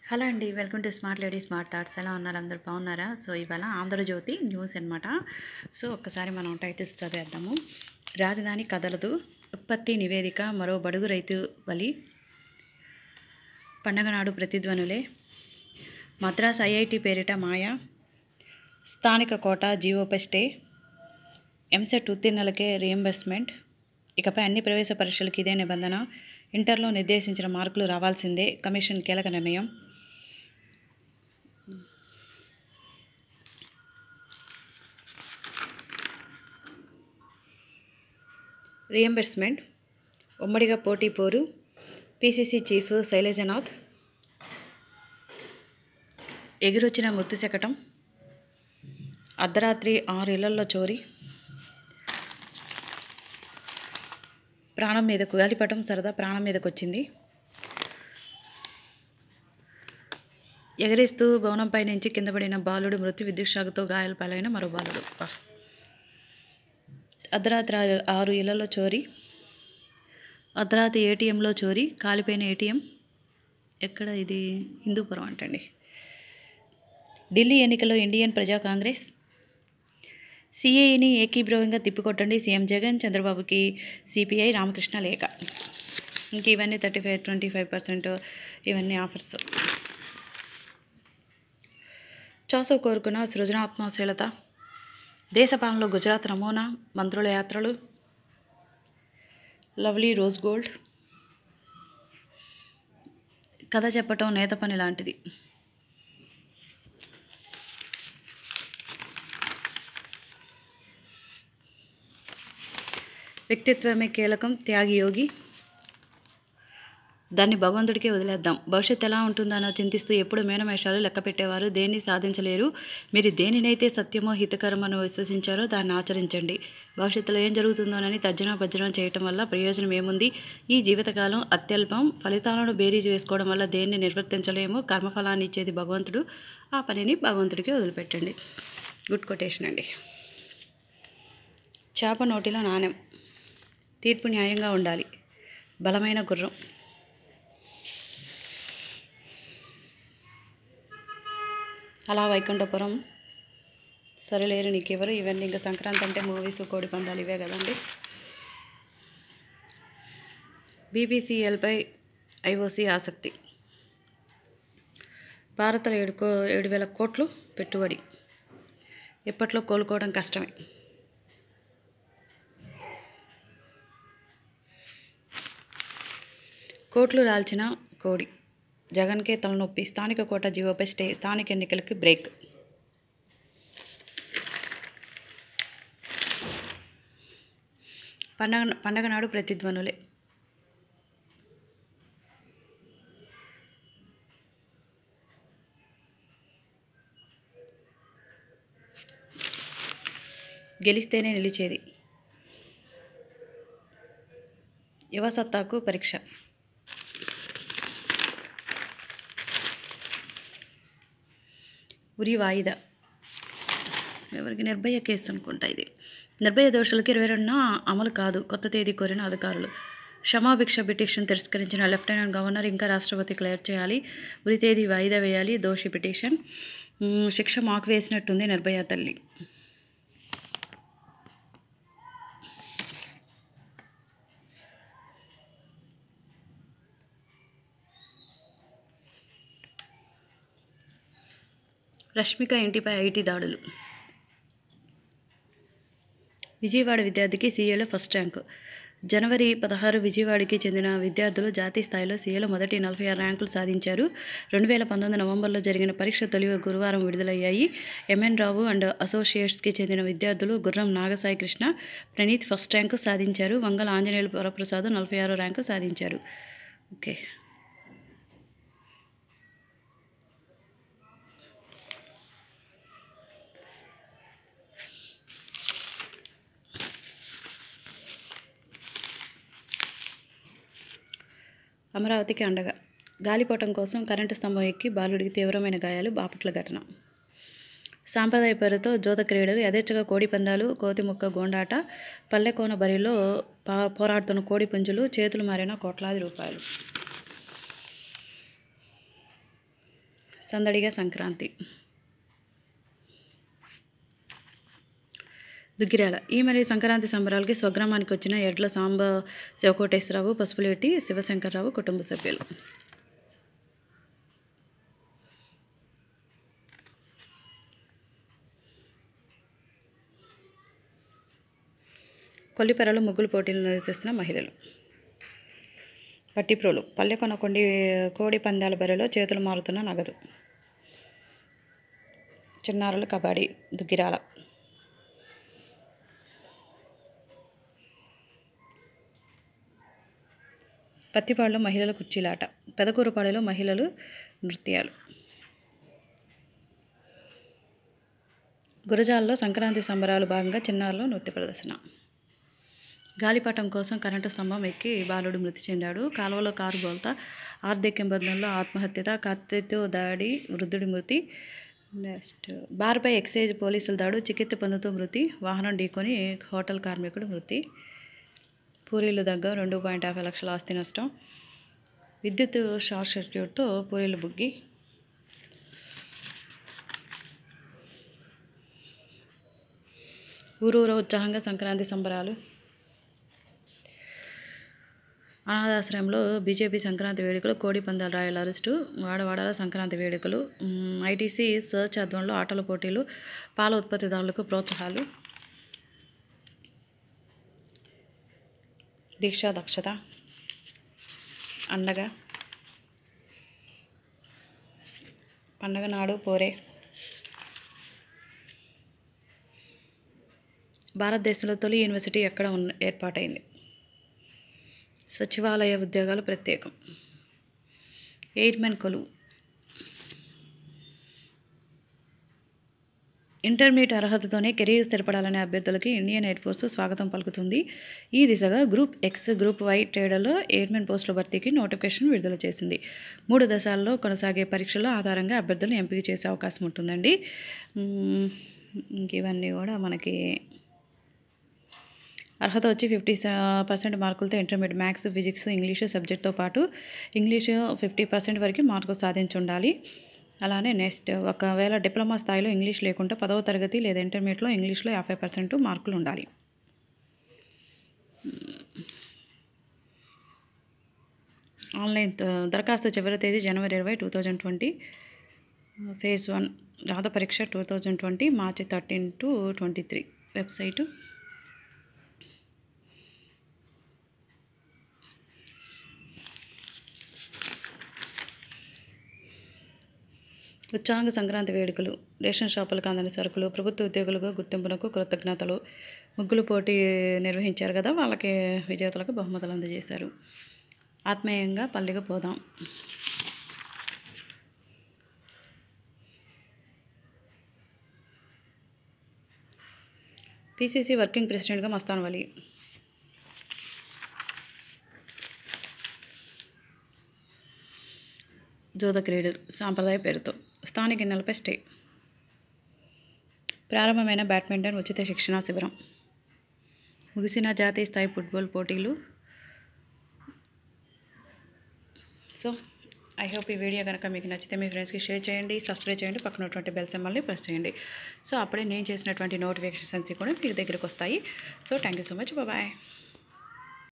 Hello అండి welcome to smart lady smart thoughts ఎలా ఉన్నారు అందరు బాగున్నారా సో ఇవాళ ఆంధ్రజ్యోతి న్యూస్ అనమాట సో ఒక్కసారి మనం టైటిల్స్ చదివేద్దాము రాజధాని కదలదు ఉత్పత్తి నివేదిక మరో బడుగు రైతు బలి పండగ నాడు ప్రతిధ్వనులే మద్రాస్ ఐఐటి పేరిట మాయ స్థానిక కోట జీవోపై స్టే ఎంసెట్ ఉత్తీర్ణులకే రియంబర్స్మెంట్ ఇకపై అన్ని ప్రవేశ పరీక్షలకు ఇదే నిబంధన ఇంటర్లో నిర్దేశించిన మార్కులు రావాల్సిందే కమిషన్ కీలక నిర్ణయం రియంబర్స్మెంట్ ఉమ్మడిగా పోటీ పోరు పిసిసి చీఫ్ శైలజనాథ్ ఎగిరొచ్చిన మృతి శకటం అర్ధరాత్రి ఆరు ఇళ్లలో చోరీ ప్రాణం మీదకు గాలిపటం సరదా ప్రాణం మీదకు వచ్చింది ఎగరేస్తూ భవనంపై నుంచి కింద పడిన బాలుడు మృతి విద్యుత్ షాకుతో గాయాల పాలైన మరో బాలుడు అబ్బా. అర్ధరాత్రి ఆరు- ఆరు ఇళ్లలో చోరీ అర్ధరాత్రి ఏటీఎంలో చోరీ కాలిపోయిన ఏటీఎం ఎక్కడ ఇది హిందూపురం అంటండి ఢిల్లీ ఎన్నికల్లో ఇండియన్ ప్రజా కాంగ్రెస్ సిఏఈని ఏకీభ్రవంగా తిప్పికొట్టండి సీఎం జగన్ చంద్రబాబుకి సిపిఐ రామకృష్ణ లేఖ ఇంక ఇవన్నీ thirty five twenty five percent ఇవన్నీ ఆఫర్స్ చోసవ్ కోరుకున్న సృజనాత్మశీలత దేశ పాలనలో గుజరాత్ నమూనా మంత్రుల యాత్రలు లవ్లీ రోజ్ గోల్డ్ కథ చెప్పటం నేత పని లాంటిది వ్యక్తిత్వమే కీలకం త్యాగి యోగి దాన్ని భగవంతుడికే వదిలేద్దాం భవిష్యత్ ఎలా ఉంటుందనో చింతిస్తూ ఎప్పుడు మేనమేషాలు లెక్క పెట్టేవారు దేన్ని సాధించలేరు మీరు దేనినైతే సత్యమో హితకరమని విశ్వసించారో దాన్ని ఆచరించండి భవిష్యత్తులో ఏం జరుగుతుందోనని తర్జన భర్జనం చేయటం వల్ల ప్రయోజనం ఏముంది ఈ జీవితకాలం అత్యల్పం ఫలితాలను బేరీజు వేసుకోవడం వల్ల దేన్ని నిర్వర్తించలేము కర్మఫలాన్ని ఇచ్చేది భగవంతుడు ఆ పనిని భగవంతుడికి వదిలిపెట్టండి గుడ్ కొటేషన్ అండి చేప నోటిలో నాణెం తీర్పు న్యాయంగా ఉండాలి బలమైన గుర్రం అలా వైకుంఠపురం సరిలేరు నీకెవరు ఇవన్నీ ఇంకా సంక్రాంతి అంటే మూవీస్ కోడి పందాలు ఇవే కదండి బీబీసీఎల్పై ఐఓసీ ఆసక్తి భారత్లో ఏడు కో ఏడు వేల కోట్లు పెట్టుబడి ఇప్పట్లో కోలుకోవడం కష్టమే కోట్లు రాల్చిన కోడి జగన్కే తలనొప్పి స్థానిక కోట జీవోపై స్టే స్థానిక ఎన్నికలకి బ్రేక్ పండగ పండగ నాడు ప్రతిధ్వనులే గెలిస్తేనే నిలిచేది యువసత్తాకు పరీక్ష ఉరి వాయిదా ఎవరికి నిర్భయ కేసు అనుకుంటా ఇది నిర్భయ దోషులకి ఇరవై రెండున అమలు కాదు కొత్త తేదీ కోరిన అధికారులు క్షమాభిక్ష పిటిషన్ తిరస్కరించిన లెఫ్టినెంట్ గవర్నర్ ఇంకా రాష్ట్రపతి క్లియర్ చేయాలి ఉరి తేదీ వాయిదా వేయాలి దోషి పిటిషన్ మ్, శిక్ష మాకు వేసినట్టుంది నిర్భయ తల్లి రష్మిక ఇంటిపై ఐటీ దాడులు విజయవాడ విద్యార్థికి సీఏలో ఫస్ట్ ర్యాంకు జనవరి పదహారు విజయవాడకి చెందిన విద్యార్థులు జాతీయ స్థాయిలో సీఏలో మొదటి నలభై ఆరు ర్యాంకులు సాధించారు రెండు వేల పంతొమ్మిది నవంబర్లో జరిగిన పరీక్ష తొలి గురువారం విడుదలయ్యాయి ఎంఎన్ రావు అండ్ అసోసియేట్స్కి చెందిన విద్యార్థులు గుర్రం నాగసాయి కృష్ణ ప్రణీత్ ఫస్ట్ ర్యాంకు సాధించారు వంగల ఆంజనేయులు వరప్రసాద్ నలభై ఆరో ర్యాంకు సాధించారు ఓకే అమరావతికి అండగా గాలిపటం కోసం కరెంటు స్తంభం ఎక్కి బాలుడికి తీవ్రమైన గాయాలు బాపట్ల ఘటన సాంప్రదాయ పేరుతో జోత క్రీడలు యథేచ్ఛగా కోడి పందాలు కోతిముక్క గోండాట పల్లెకోన బరిలో పా పోరాడుతున్న కోడి పుంజులు చేతులు మారిన కోట్లాది రూపాయలు సందడిగా సంక్రాంతి దుగ్గిరాల ఈ మరియు సంక్రాంతి సంబరాలకి స్వగ్రామానికి వచ్చిన ఎడ్ల సాంబ శివకోటేశ్వరరావు పసుపులేటి శివశంకర్రావు కుటుంబ సభ్యులు కొల్లిపెరలో ముగ్గులు పోటీలు నిర్వహిస్తున్న మహిళలు పట్టిప్రోలు పల్లె కొనకొండి కోడి పందాల బరిలో చేతులు మారుతున్న నగదు చిన్నారులు కబడ్డీ దుగ్గిరాల పత్తిపాడులో మహిళల కుర్చీలాట పెదకూరుపాడులో మహిళలు నృత్యాలు గురజాలలో సంక్రాంతి సంబరాలు భాగంగా చిన్నారులో నృత్య ప్రదర్శన గాలిపటం కోసం కరెంటు స్తంభం ఎక్కి బాలుడు మృతి చెందాడు కాలువలో కారు బోల్తా ఆర్థిక బంధంలో ఆత్మహత్యత కత్తితో దాడి వృద్ధుడి మృతి నెక్స్ట్ బార్పై ఎక్సైజ్ పోలీసుల దాడు చికిత్స పొందుతూ మృతి వాహనం ఢీకొని హోటల్ కార్మికుడు మృతి పూరీలు దగ్గర రెండు పాయింట్ యాభై లక్షల ఆస్తి నష్టం విద్యుత్ షార్ట్ సర్క్యూట్తో పూరీలు బుగ్గి ఊరూర ఉత్సాహంగా సంక్రాంతి సంబరాలు అనాథాశ్రయంలో బీజేపీ సంక్రాంతి వేడుకలు కోడి పందాల రాయల అరెస్టు వాడవాడల సంక్రాంతి వేడుకలు మ్, ఐటీసీ సర్చ్ ఆధ్వర్యంలో ఆటల పోటీలు పాల ఉత్పత్తిదారులకు ప్రోత్సాహాలు దీక్ష దక్షత అండగా పండగ నాడు పోరే భారతదేశంలో తొలి యూనివర్సిటీ ఎక్కడ ఉన్న ఏర్పాటైంది సచివాలయ ఉద్యోగాలు ప్రత్యేకం ఎయిర్మెన్ కొలువు ఇంటర్మీడియట్ అర్హతతోనే కెరీర్ స్థిరపడాలనే అభ్యర్థులకి ఇండియన్ ఎయిర్ ఫోర్స్ స్వాగతం పలుకుతుంది ఈ దిశగా గ్రూప్ ఎక్స్ గ్రూప్ వై ట్రేడర్లో ఎయిర్మెన్ పోస్టుల భర్తీకి నోటిఫికేషన్ విడుదల చేసింది మూడు దశల్లో కొనసాగే పరీక్షల ఆధారంగా అభ్యర్థులను ఎంపిక చేసే అవకాశం ఉంటుందండి మ్మ్, ఇంక ఇవన్నీ కూడా మనకి అర్హత వచ్చి ఫిఫ్టీ పర్సెంట్ మార్కులతో ఇంటర్మీడియట్ మ్యాథ్స్ ఫిజిక్స్ ఇంగ్లీషు సబ్జెక్ట్తో పాటు ఇంగ్లీషు ఫిఫ్టీ పర్సెంట్ వరకు మార్కులు సాధించి ఉండాలి అలానే నెక్స్ట్ ఒకవేళ డిప్లొమా స్థాయిలో ఇంగ్లీష్ లేకుండా పదవ తరగతి లేదా ఇంటర్మీడియట్లో ఇంగ్లీష్లో యాభై పర్సెంట్ మార్కులు ఉండాలి ఆన్లైన్ త- దరఖాస్తు చివరి తేదీ జనవరి ఇరవై two thousand twenty phase one రాత పరీక్ష టూ థౌజండ్ ట్వంటీ మార్చి thirteen to twenty three website ఉత్సాహంగా సంక్రాంతి వేడుకలు రేషన్ షాపులకు అందని సరుకులు ప్రభుత్వ ఉద్యోగులకు గుర్తింపునకు కృతజ్ఞతలు ముగ్గులు పోటీ నిర్వహించారు కదా వాళ్ళకి విజేతలకు బహుమతులు అందజేశారు ఆత్మీయంగా పల్లెకు పోదాం పిసిసి వర్కింగ్ ప్రెసిడెంట్గా మస్తాన్ వలి జోద క్రీడలు సాంప్రదాయ పేరుతో స్థానిక నెలపై స్టే ప్రారంభమైన బ్యాడ్మింటన్ ఉచిత శిక్షణా శిబిరం ముగిసిన జాతీయ స్థాయి ఫుట్బాల్ పోటీలు సో ఐ హోప్ ఈ వీడియో కనుక మీకు నచ్చితే మీ ఫ్రెండ్స్కి షేర్ చేయండి సబ్స్క్రైబ్ చేయండి పక్కన ఉన్నటువంటి బెల్ సింబల్ని ప్రెస్ చేయండి సో అప్పుడే నేను చేసినటువంటి నోటిఫికేషన్స్ అన్ని కూడా మీకు దగ్గరకు వస్తాయి so thank you so much bye